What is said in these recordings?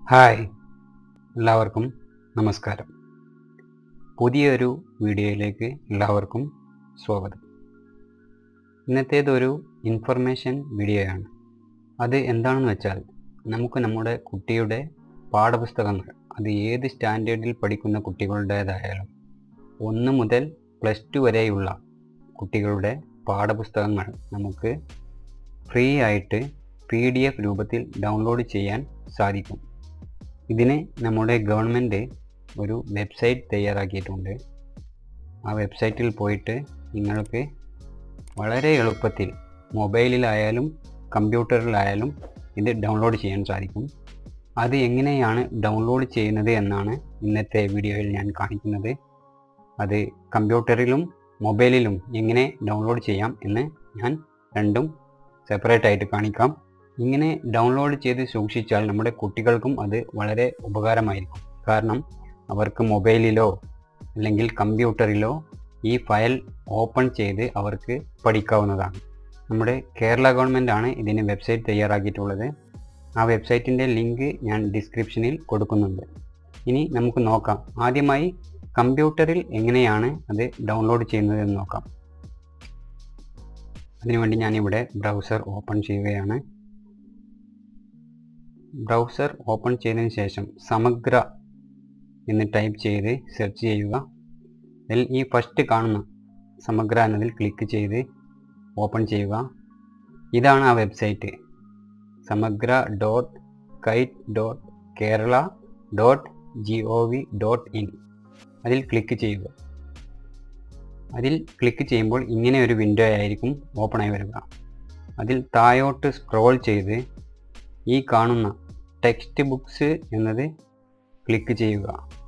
hi എല്ലാവർക്കും നമസ്കാരം പുതിയൊരു വീഡിയോയിലേക്ക് എല്ലാവർക്കും സ്വാഗതം ഇന്നത്തേതൊരു ഇൻഫർമേഷൻ വീഡിയോയാണ് അത് എന്താണെന്ന് വെച്ചാൽ നമുക്ക് നമ്മുടെ കുട്ടിയുടെ പാഠപുസ്തകങ്ങൾ അത് ഏത് സ്റ്റാൻഡേർഡിൽ പഠിക്കുന്ന കുട്ടികളുടേതായാലും ഒന്ന് മുതൽ പ്ലസ് ടു വരെയുള്ള കുട്ടികളുടെ പാഠപുസ്തകങ്ങൾ നമുക്ക് ഫ്രീ ആയിട്ട് പി ഡി എഫ് രൂപത്തിൽ ഡൗൺലോഡ് ചെയ്യാൻ സാധിക്കും ഇതിന് നമ്മുടെ ഗവൺമെൻറ് ഒരു വെബ്സൈറ്റ് തയ്യാറാക്കിയിട്ടുണ്ട് ആ വെബ്സൈറ്റിൽ പോയിട്ട് നിങ്ങൾക്ക് വളരെ എളുപ്പത്തിൽ മൊബൈലിലായാലും കമ്പ്യൂട്ടറിലായാലും ഇത് ഡൗൺലോഡ് ചെയ്യാൻ സാധിക്കും അത് എങ്ങനെയാണ് ഡൗൺലോഡ് ചെയ്യുന്നത് എന്നാണ് ഇന്നത്തെ വീഡിയോയിൽ ഞാൻ കാണിക്കുന്നത് അത് കമ്പ്യൂട്ടറിലും മൊബൈലിലും എങ്ങനെ ഡൗൺലോഡ് ചെയ്യാം എന്ന് ഞാൻ രണ്ടും സെപ്പറേറ്റ് ആയിട്ട് കാണിക്കാം ഇങ്ങനെ ഡൗൺലോഡ് ചെയ്ത് സൂക്ഷിച്ചാൽ നമ്മുടെ കുട്ടികൾക്കും അത് വളരെ ഉപകാരമായിരിക്കും കാരണം അവർക്ക് മൊബൈലിലോ അല്ലെങ്കിൽ കമ്പ്യൂട്ടറിലോ ഈ ഫയൽ ഓപ്പൺ ചെയ്ത് അവർക്ക് പഠിക്കാവുന്നതാണ് നമ്മുടെ കേരള ഗവൺമെൻറ് ആണ് ഇതിന് വെബ്സൈറ്റ് തയ്യാറാക്കിയിട്ടുള്ളത് ആ വെബ്സൈറ്റിൻ്റെ ലിങ്ക് ഞാൻ ഡിസ്ക്രിപ്ഷനിൽ കൊടുക്കുന്നുണ്ട് ഇനി നമുക്ക് നോക്കാം ആദ്യമായി കമ്പ്യൂട്ടറിൽ എങ്ങനെയാണ് അത് ഡൗൺലോഡ് ചെയ്യുന്നത് എന്ന് നോക്കാം അതിനുവേണ്ടി ഞാനിവിടെ ബ്രൗസർ ഓപ്പൺ ചെയ്യുകയാണ് ബ്രൗസർ ഓപ്പൺ ചെയ്തതിന് ശേഷം സമഗ്ര എന്ന് ടൈപ്പ് ചെയ്ത് സെർച്ച് ചെയ്യുക അതിൽ ഈ ഫസ്റ്റ് കാണുന്ന സമഗ്ര എന്നതിൽ ക്ലിക്ക് ചെയ്ത് ഓപ്പൺ ചെയ്യുക ഇതാണ് ആ website Samagra dot kite dot Kerala dot G O V dot in അതിൽ ക്ലിക്ക് ചെയ്യുക അതിൽ ക്ലിക്ക് ചെയ്യുമ്പോൾ ഇങ്ങനെ ഒരു വിൻഡോ ആയിരിക്കും ഓപ്പൺ ആയി വരിക അതിൽ താഴോട്ട് സ്ക്രോൾ ചെയ്ത് ഈ കാണുന്ന ടെക്സ്റ്റ് ബുക്സ് എന്നത് ക്ലിക്ക് ചെയ്യുക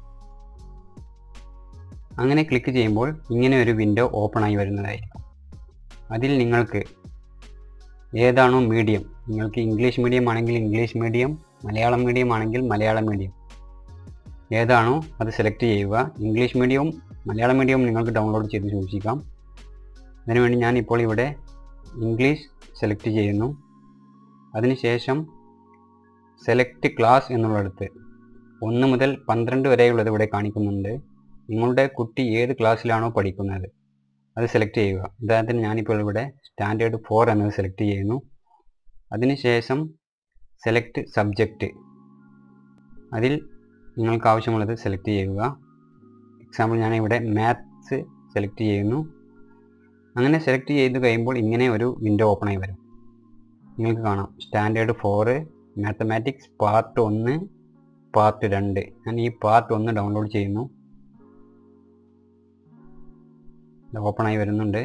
അങ്ങനെ ക്ലിക്ക് ചെയ്യുമ്പോൾ ഇങ്ങനെ ഒരു വിൻഡോ ഓപ്പൺ ആയി വരുന്നതായിരിക്കും അതിൽ നിങ്ങൾക്ക് ഏതാണോ മീഡിയം നിങ്ങൾക്ക് ഇംഗ്ലീഷ് മീഡിയം ആണെങ്കിൽ ഇംഗ്ലീഷ് മീഡിയം മലയാളം മീഡിയം ആണെങ്കിൽ മലയാളം മീഡിയം ഏതാണോ അത് സെലക്ട് ചെയ്യുക ഇംഗ്ലീഷ് മീഡിയവും മലയാളം മീഡിയവും നിങ്ങൾക്ക് ഡൗൺലോഡ് ചെയ്ത് സൂക്ഷിക്കാം അതിനുവേണ്ടി ഞാനിപ്പോൾ ഇവിടെ ഇംഗ്ലീഷ് സെലക്ട് ചെയ്യുന്നു അതിനുശേഷം സെലക്ട് ക്ലാസ് എന്നുള്ളിടത്ത് ഒന്ന് മുതൽ പന്ത്രണ്ട് വരെയുള്ളത് ഇവിടെ കാണിക്കുന്നുണ്ട് നിങ്ങളുടെ കുട്ടി ഏത് ക്ലാസ്സിലാണോ പഠിക്കുന്നത് അത് സെലക്ട് ചെയ്യുക ഉദാഹരണത്തിന് ഞാനിപ്പോൾ ഇവിടെ സ്റ്റാൻഡേർഡ് ഫോർ എന്നത് സെലക്ട് ചെയ്യുന്നു അതിനുശേഷം സെലക്ട് സബ്ജക്റ്റ് അതിൽ നിങ്ങൾക്ക് ആവശ്യമുള്ളത് സെലക്ട് ചെയ്യുക എക്സാമ്പിൾ ഞാനിവിടെ മാത്സ് സെലക്ട് ചെയ്യുന്നു അങ്ങനെ സെലക്ട് ചെയ്ത് കഴിയുമ്പോൾ ഇങ്ങനെ ഒരു വിൻഡോ ഓപ്പൺ ആയി വരും നിങ്ങൾക്ക് കാണാം സ്റ്റാൻഡേർഡ് ഫോറ് മാത്തമാറ്റിക്സ് പാർട്ട് ഒന്ന് പാർട്ട് രണ്ട് ഞാൻ ഈ പാർട്ട് ഒന്ന് ഡൗൺലോഡ് ചെയ്യുന്നു ഓപ്പൺ ആയി വരുന്നുണ്ട്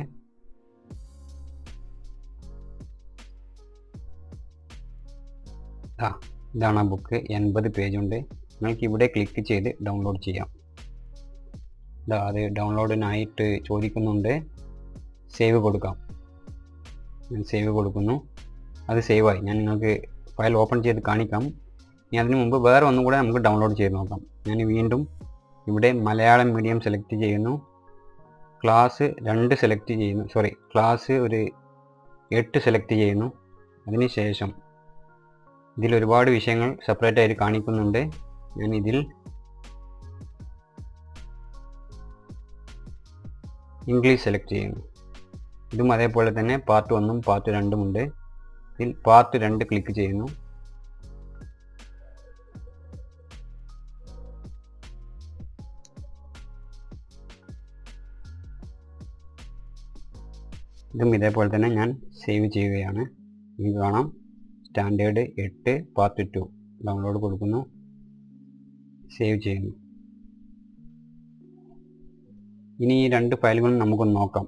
ആ ഇതാണ് ആ ബുക്ക് എൺപത് പേജുണ്ട് നിങ്ങൾക്ക് ഇവിടെ ക്ലിക്ക് ചെയ്ത് ഡൗൺലോഡ് ചെയ്യാം ഇതാ അത് ഡൗൺലോഡിനായിട്ട് ചോദിക്കുന്നുണ്ട് സേവ് കൊടുക്കാം ഞാൻ സേവ് കൊടുക്കുന്നു അത് സേവായി ഞാൻ നിങ്ങൾക്ക് ഫയൽ ഓപ്പൺ ചെയ്ത് കാണിക്കാം ഇനി അതിന് മുമ്പ് വേറെ ഒന്നും കൂടെ നമുക്ക് ഡൗൺലോഡ് ചെയ്ത് നോക്കാം ഞാൻ വീണ്ടും ഇവിടെ മലയാളം മീഡിയം സെലക്ട് ചെയ്യുന്നു ക്ലാസ് രണ്ട് സെലക്ട് ചെയ്യുന്നു സോറി ക്ലാസ് ഒരു എട്ട് സെലക്ട് ചെയ്യുന്നു അതിനുശേഷം ഇതിൽ ഒരുപാട് വിഷയങ്ങൾ സെപ്പറേറ്റ് ആയിട്ട് കാണിക്കുന്നുണ്ട് ഞാൻ ഇതിൽ ഇംഗ്ലീഷ് സെലക്ട് ചെയ്യുന്നു ഇതും അതേപോലെ തന്നെ പാർട്ട് ഒന്നും പാർട്ട് രണ്ടും ഉണ്ട് ഇതിൽ പാർട്ട് രണ്ട് ക്ലിക്ക് ചെയ്യുന്നു ഇതും ഇതേപോലെ തന്നെ ഞാൻ സേവ് ചെയ്യുകയാണ് നിങ്ങൾക്ക് കാണാം സ്റ്റാൻഡേർഡ് എട്ട് പാർട്ട് ടു ഡൗൺലോഡ് കൊടുക്കുന്നു സേവ് ചെയ്യുന്നു ഇനി ഈ രണ്ട് ഫയലുകളും നമുക്കൊന്ന് നോക്കാം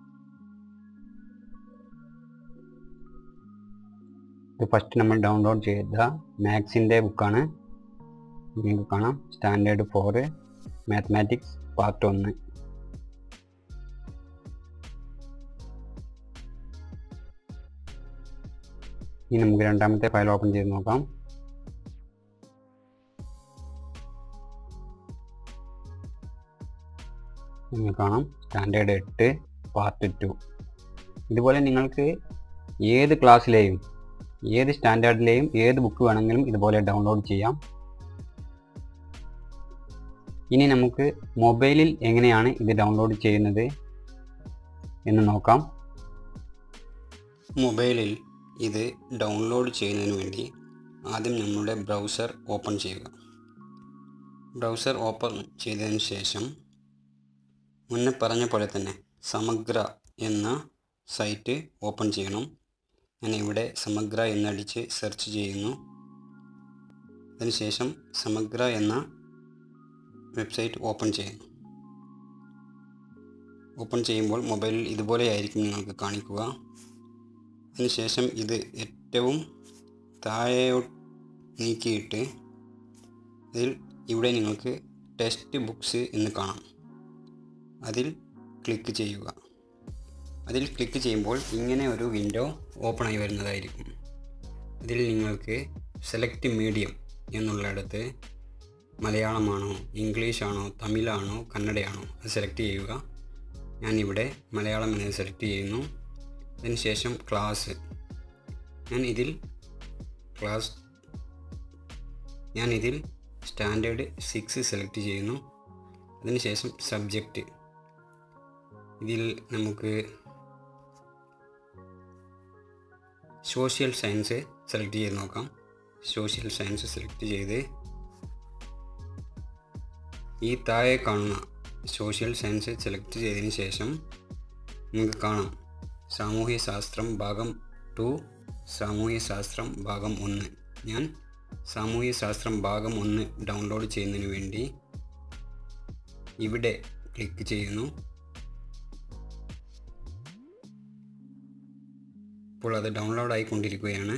ഇത് ഫസ്റ്റ് നമ്മൾ ഡൗൺലോഡ് ചെയ്ത മാത്സിൻ്റെ ബുക്കാണ് നിങ്ങൾക്ക് കാണാം സ്റ്റാൻഡേർഡ് ഫോറ് മാത്തമാറ്റിക്സ് പാർട്ട് ഒന്ന് ഇനി നമുക്ക് രണ്ടാമത്തെ ഫയൽ ഓപ്പൺ ചെയ്ത് നോക്കാം നിങ്ങൾ കാണാം സ്റ്റാൻഡേർഡ് എട്ട് പാർട്ട് ടു ഇതുപോലെ നിങ്ങൾക്ക് ഏത് ക്ലാസ്സിലെയും ഏത് സ്റ്റാൻഡേർഡിലെയും ഏത് ബുക്ക് വേണമെങ്കിലും ഇതുപോലെ ഡൗൺലോഡ് ചെയ്യാം ഇനി നമുക്ക് മൊബൈലിൽ എങ്ങനെയാണ് ഇത് ഡൗൺലോഡ് ചെയ്യുന്നത് എന്ന് നോക്കാം മൊബൈലിൽ ഇത് ഡൗൺലോഡ് ചെയ്യുന്നതിന് വേണ്ടി ആദ്യം നമ്മുടെ ബ്രൗസർ ഓപ്പൺ ചെയ്യുക ബ്രൗസർ ഓപ്പൺ ചെയ്തതിന് ശേഷം മുന്നേ പറഞ്ഞ പോലെ തന്നെ സമഗ്ര എന്ന സൈറ്റ് ഓപ്പൺ ചെയ്യണം ഞാൻ ഇവിടെ സമഗ്ര എന്നടിച്ച് സെർച്ച് ചെയ്യുന്നു അതിനുശേഷം സമഗ്ര എന്ന വെബ്സൈറ്റ് ഓപ്പൺ ചെയ്യുന്നു ഓപ്പൺ ചെയ്യുമ്പോൾ മൊബൈലിൽ ഇതുപോലെയായിരിക്കും നിങ്ങൾക്ക് കാണിക്കുക അതിനുശേഷം ഇത് ഏറ്റവും താഴെ നീക്കിയിട്ട് ഇതിൽ ഇവിടെ നിങ്ങൾക്ക് ടെക്സ്റ്റ് ബുക്സ് എന്ന് കാണാം അതിൽ ക്ലിക്ക് ചെയ്യുക അതിൽ ക്ലിക്ക് ചെയ്യുമ്പോൾ ഇങ്ങനെ ഒരു വിൻഡോ ഓപ്പണായി വരുന്നതായിരിക്കും അതിൽ നിങ്ങൾക്ക് സെലക്ട് മീഡിയം എന്നുള്ളിടത്ത് മലയാളമാണോ ഇംഗ്ലീഷാണോ തമിഴാണോ കന്നഡയാണോ അത് സെലക്ട് ചെയ്യുക ഞാനിവിടെ മലയാളം എന്നത് സെലക്ട് ചെയ്യുന്നു അതിനുശേഷം ക്ലാസ് ഞാൻ ഇതിൽ ക്ലാസ് ഞാൻ ഇതിൽ സ്റ്റാൻഡേർഡ് സിക്സ് സെലക്ട് ചെയ്യുന്നു അതിനുശേഷം സബ്ജക്റ്റ് ഇതിൽ നമുക്ക് സോഷ്യൽ സയൻസ് സെലക്ട് ചെയ്ത് നോക്കാം സോഷ്യൽ സയൻസ് സെലക്ട് ചെയ്ത് ഈ താഴെ കാണുന്ന സോഷ്യൽ സയൻസ് സെലക്ട് ചെയ്തതിന് ശേഷം നമുക്ക് കാണാം സാമൂഹ്യ ശാസ്ത്രം ഭാഗം ടു സാമൂഹ്യ ശാസ്ത്രം ഭാഗം ഒന്ന് ഞാൻ സാമൂഹ്യ ശാസ്ത്രം ഭാഗം ഒന്ന് ഡൗൺലോഡ് ചെയ്യുന്നതിന് വേണ്ടി ഇവിടെ ക്ലിക്ക് ചെയ്യുന്നു ഇപ്പോൾ അത് ഡൗൺലോഡ് ആയിക്കൊണ്ടിരിക്കുകയാണ്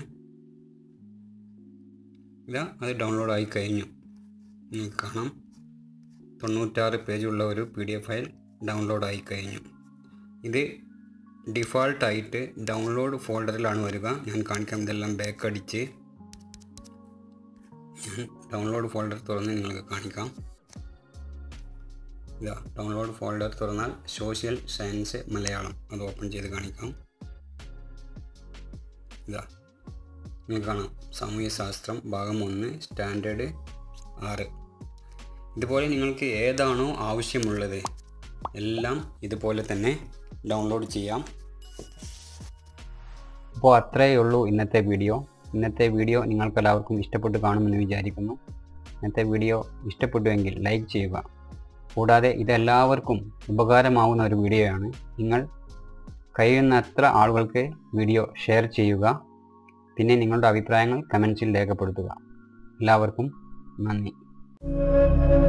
ഇതാ അത് ഡൗൺലോഡ് ആയി കഴിഞ്ഞു നിങ്ങൾക്ക് കാണാം തൊണ്ണൂറ്റാറ് പേജുള്ള ഒരു P D F file download ആയി കഴിഞ്ഞു ഇത് ഡിഫാൾട്ടായിട്ട് ഡൗൺലോഡ് ഫോൾഡറിലാണ് വരിക ഞാൻ കാണിക്കാം ഇതെല്ലാം ബാക്ക് അടിച്ച് ഞാൻ ഡൗൺലോഡ് ഫോൾഡർ തുറന്ന് നിങ്ങൾക്ക് കാണിക്കാം ഇതാ ഡൗൺലോഡ് ഫോൾഡർ തുറന്നാൽ സോഷ്യൽ സയൻസ് മലയാളം അത് ഓപ്പൺ ചെയ്ത് കാണിക്കാം ഇതാ നിങ്ങൾക്ക് കാണാം സാമൂഹ്യശാസ്ത്രം ഭാഗം ഒന്ന് സ്റ്റാൻഡേർഡ് ആറ് ഇതുപോലെ നിങ്ങൾക്ക് ഏതാണോ ആവശ്യമുള്ളത് എല്ലാം ഇതുപോലെ തന്നെ ഡൗൺലോഡ് ചെയ്യാം അപ്പോൾ അത്രയേ ഉള്ളൂ ഇന്നത്തെ വീഡിയോ ഇന്നത്തെ വീഡിയോ നിങ്ങൾക്കെല്ലാവർക്കും ഇഷ്ടപ്പെട്ട് കാണുമെന്ന് വിചാരിക്കുന്നു ഇന്നത്തെ വീഡിയോ ഇഷ്ടപ്പെട്ടുവെങ്കിൽ ലൈക്ക് ചെയ്യുക കൂടാതെ ഇതെല്ലാവർക്കും ഉപകാരമാവുന്ന ഒരു വീഡിയോയാണ് നിങ്ങൾ കഴിയുന്നത്ര ആളുകൾക്ക് വീഡിയോ ഷെയർ ചെയ്യുക പിന്നെ നിങ്ങളുടെ അഭിപ്രായങ്ങൾ കമൻസിൽ രേഖപ്പെടുത്തുക എല്ലാവർക്കും നന്ദി